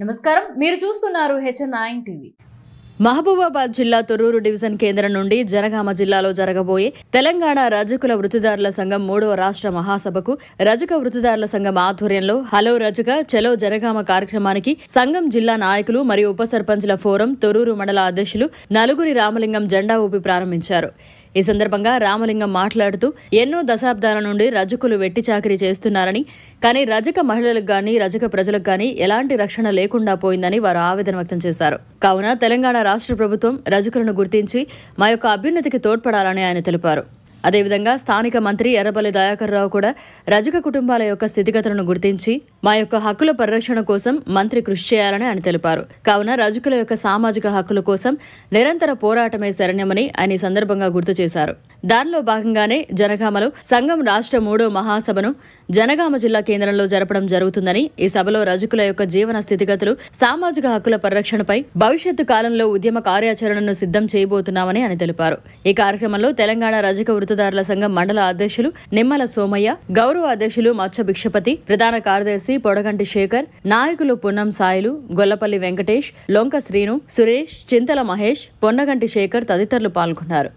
నమస్కారం మీరు చూస్తున్నారు హెచ్ఎన్ నైన్ టీవీ మహబూబాబాద్ జిల్లా తొర్రూరు డివిజన్ కేంద్రం నుండి జనగామ జిల్లాలో జరగబోయే తెలంగాణ రజకుల వృత్తిదారుల సంఘం మూడవ రాష్ట్ర మహాసభకు రజక వృత్తిదారుల సంఘం ఆధ్వర్యంలో హలో రజక చలో జనగామ కార్యక్రమానికి సంఘం జిల్లా నాయకులు మరియు ఉప సర్పంచ్ల ఫోరం తొర్రూరు మండల అధ్యక్షులు నలుగురి రామలింగం జెండా ఊపి ప్రారంభించారు ఈ సందర్భంగా రామలింగం మాట్లాడుతూ ఎన్నో దశాబ్దాల నుండి రజకులు వెట్టి చాకిరీ చేస్తున్నారని కానీ రజక మహిళలకు గాని రజక ప్రజలకు గాని ఎలాంటి రక్షణ లేకుండా పోయిందని వారు ఆవేదన వ్యక్తం చేశారు కావున తెలంగాణ రాష్ట్ర ప్రభుత్వం రజకులను గుర్తించి మా యొక్క అభ్యున్నతికి తోడ్పడాలని ఆయన తెలిపారు అదేవిధంగా స్థానిక మంత్రి ఎర్రబల్లి దయాకర్ రావు కూడా రజక కుటుంబాల యొక్క స్థితిగతులను గుర్తించి మా యొక్క హక్కుల పరిరక్షణ కోసం మంత్రి కృషి చేయాలని ఆయన తెలిపారు కావున రజకుల యొక్క సామాజిక హక్కుల కోసం నిరంతర పోరాటమే శరణ్యమని ఆయన ఈ సందర్భంగా గుర్తు చేశారు దానిలో భాగంగానే జనగామలో సంఘం రాష్ట్ర మూడో మహాసభను జనగామ జిల్లా కేంద్రంలో జరపడం జరుగుతుందని ఈ సభలో రజకుల యొక్క జీవన స్థితిగతులు సామాజిక హక్కుల పరిరక్షణపై భవిష్యత్తు కాలంలో ఉద్యమ కార్యాచరణను సిద్ధం చేయబోతున్నామని ఆయన తెలిపారు ఈ కార్యక్రమంలో తెలంగాణ రజక వృత్తిదారుల సంఘం మండల అధ్యక్షులు నిమ్మల సోమయ్య గౌరవ అధ్యక్షులు మచ్చ భిక్షపతి ప్రధాన కార్యదర్శి పొడగంటి శేఖర్ నాయకులు పున్నం సాయిలు గొల్లపల్లి వెంకటేష్ లొంక శ్రీను సురేష్ చింతల మహేష్ పొన్నగంటి శేఖర్ తదితరులు పాల్గొన్నారు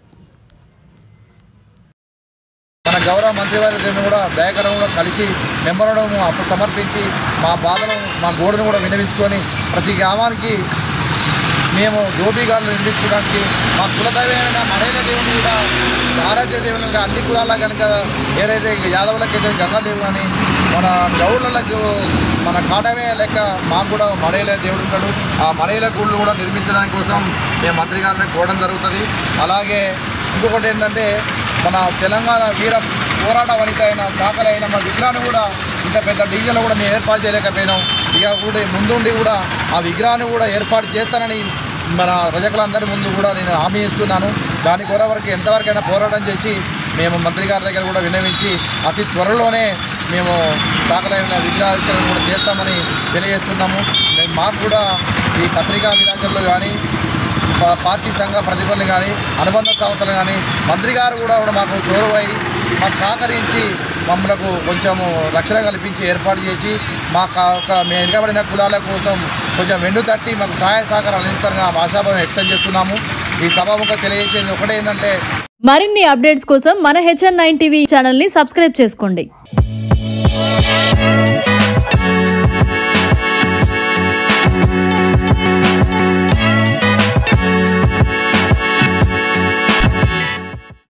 మన గౌరవ మంత్రివారిని కూడా దయాకరం కూడా కలిసి మెమోరండం అప్పుడు సమర్పించి మా బాధను మా గోడును కూడా వినవించుకొని ప్రతి గ్రామానికి మేము గోపీగాలను నిర్మించుకోవడానికి మా కులదైవమైన మడైన దేవుని కూడా ఆరాధ్య దేవుని అన్ని కులాల కనుక ఏదైతే యాదవులకైతే గంగాదేవి అని మన గౌళ్ళకు మన కాటమే లెక్క మాకు కూడా మడైల దేవుడు ఉంటాడు ఆ మడైల గుళ్ళు కూడా నిర్మించడానికి కోసం మేము మంత్రి గారిని కోరడం జరుగుతుంది అలాగే ఇంకొకటి ఏంటంటే మన తెలంగాణ వీర పోరాట వనిత అయిన చాకలి అయిన మా విగ్రహాన్ని కూడా ఇంత పెద్ద డివిజన్లో కూడా మేము ఏర్పాటు చేయలేకపోయినాం ఇక కూడా ముందుండి కూడా ఆ విగ్రహాన్ని కూడా ఏర్పాటు చేస్తానని మన రజకులందరి ముందు కూడా నేను హామీ ఇస్తున్నాను దాని కొరవరకు ఎంతవరకైనా పోరాటం చేసి మేము మంత్రి గారి దగ్గర కూడా విన్నవించి అతి త్వరలోనే మేము చాకలైన విగ్రహావిష్కరణ కూడా చేస్తామని తెలియజేస్తున్నాము మేము మాకు కూడా ఈ పత్రికా విలేకరులు కానీ పా- పార్టీ సంఘ ప్రతిభలు కానీ అనుబంధ సంస్థలు కానీ మంత్రి గారు కూడా కూడా మాకు చోరువై మాకు సహకరించి మమ్మల్ని కొంచెము రక్షణ కల్పించి ఏర్పాటు చేసి మా కా- ఒక మేము వెనుకబడిన కులాల కోసం కొంచెం వెండు తట్టి మాకు సహాయ సహకారాలు అందిస్తారని ఆ ఆశాభావం వ్యక్తం చేస్తున్నాము ఈ సభాముఖం తెలియజేసేది ఒకటే ఏంటంటే మరిన్ని అప్డేట్స్ కోసం మన హెచ్ఎన్ నైన్ టీవీ ఛానల్ ని సబ్స్క్రైబ్ చేసుకోండి